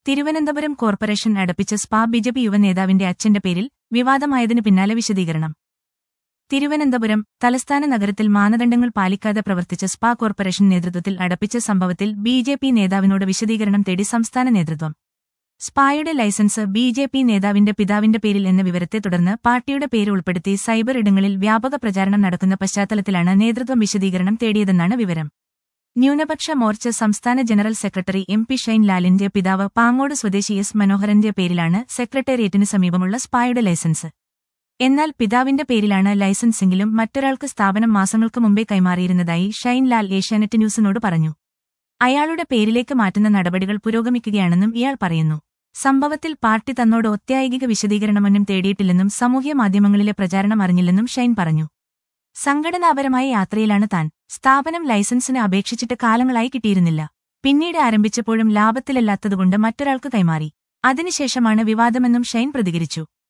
Thiruvananthapuram corporation അടപ്പിച്ച spa BJP യുവനേതാവിന്റെ അച്ഛന്റെ പേരിൽ വിവാദമായതിനു പിന്നാലെ വിശദീകരണം തിരുവനന്തപുരം തലസ്ഥാന നഗരത്തിൽ മാനദണ്ഡങ്ങൾ പാലിക്കാതെ പ്രവർത്തിച്ച സ്പാ കോർപ്പറേഷൻ നേതൃത്വത്തിൽ അടപ്പിച്ച സംഭവത്തിൽ ബി ജെ പി നേതാവിനോട് വിശദീകരണം തേടി സംസ്ഥാന നേതൃത്വം സ്പായുടെ ലൈസൻസ് ബി ജെ പി നേതാവിന്റെ പിതാവിന്റെ പേരിൽ എന്ന വിവരത്തെ തുടർന്ന് പാർട്ടിയുടെ പേര് ഉൾപ്പെടുത്തി സൈബർ ഇടങ്ങളിൽ വ്യാപക പ്രചാരണം നടക്കുന്ന പശ്ചാത്തലത്തിലാണ് നേതൃത്വം വിശദീകരണം തേടിയതെന്നാണ് വിവരം ന്യൂനപക്ഷ മോർച്ച സംസ്ഥാന general secretary M P Shine ലാലിന്റെ പിതാവ് പാങ്ങോട് സ്വദേശി എസ് മനോഹരന്റെ പേരിലാണ് സെക്രട്ടേറിയറ്റിന് സമീപമുള്ള സ്പായുടെ ലൈസൻസ് എന്നാൽ പിതാവിന്റെ പേരിലാണ് ലൈസൻസെങ്കിലും മറ്റൊരാൾക്ക് സ്ഥാപനം മാസങ്ങൾക്ക് മുമ്പേ കൈമാറിയിരുന്നതായി ഷൈൻ ലാൽ ഏഷ്യാനെറ്റ് ന്യൂസിനോട് പറഞ്ഞു അയാളുടെ പേരിലേക്ക് മാറ്റുന്ന നടപടികൾ പുരോഗമിക്കുകയാണെന്നും ഇയാൾ പറയുന്നു സംഭവത്തിൽ പാർട്ടി തന്നോട് ഒത്യായിക വിശദീകരണമൊന്നും തേടിയിട്ടില്ലെന്നും സാമൂഹ്യ മാധ്യമങ്ങളിലെ പ്രചാരണം അറിഞ്ഞില്ലെന്നും ഷൈൻ പറഞ്ഞു സംഘടനാപരമായ യാത്രയിലാണ് താൻ സ്ഥാപനം ലൈസൻസിന് അപേക്ഷിച്ചിട്ട് കാലങ്ങളായി കിട്ടിയിരുന്നില്ല പിന്നീട് ആരംഭിച്ചപ്പോഴും ലാഭത്തിലല്ലാത്തതുകൊണ്ട് മറ്റൊരാൾക്ക് കൈമാറി അതിനുശേഷമാണ് വിവാദമെന്നും ഷൈൻ പ്രതികരിച്ചു